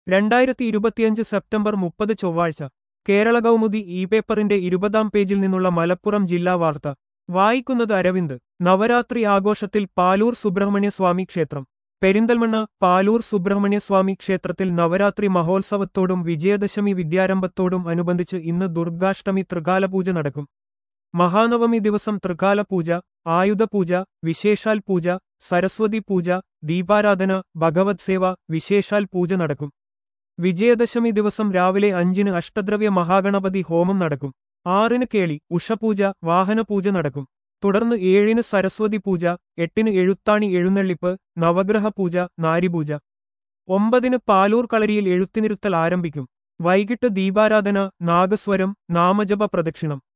രണ്ടായിരത്തി ഇരുപത്തിയഞ്ച് സെപ്റ്റംബർ മുപ്പത് ചൊവ്വാഴ്ച കേരള കൗമുദി ഇ പേപ്പറിന്റെ ഇരുപതാം പേജിൽ നിന്നുള്ള മലപ്പുറം ജില്ലാ വാർത്ത വായിക്കുന്നത് അരവിന്ദ് നവരാത്രി ആഘോഷത്തിൽ പാലൂർ സുബ്രഹ്മണ്യസ്വാമി ക്ഷേത്രം പെരിന്തൽമണ്ണ പാലൂർ സുബ്രഹ്മണ്യസ്വാമി ക്ഷേത്രത്തിൽ നവരാത്രി മഹോത്സവത്തോടും വിജയദശമി വിദ്യാരംഭത്തോടും അനുബന്ധിച്ച് ഇന്ന് ദുർഗാഷ്ടമി തൃകാലപൂജ നടക്കും മഹാനവമി ദിവസം തൃകാലപൂജ ആയുധപൂജ വിശേഷാൽ പൂജ സരസ്വതി പൂജ ദീപാരാധന ഭഗവത് സേവ വിശേഷാൽ പൂജ നടക്കും വിജയദശമി ദിവസം രാവിലെ അഞ്ചിന് അഷ്ടദ്രവ്യ മഹാഗണപതി ഹോമം നടക്കും ആറിന് കേളി ഉഷപൂജ വാഹനപൂജ നടക്കും തുടർന്ന് ഏഴിന് സരസ്വതി പൂജ എട്ടിന് എഴുത്താണി എഴുന്നള്ളിപ്പ് നവഗ്രഹ പൂജ നാരിപൂജ ഒമ്പതിന് പാലൂർ കളരിയിൽ എഴുത്തിനിരുത്തൽ ആരംഭിക്കും വൈകിട്ട് ദീപാരാധന നാഗസ്വരം നാമജപ പ്രദക്ഷിണം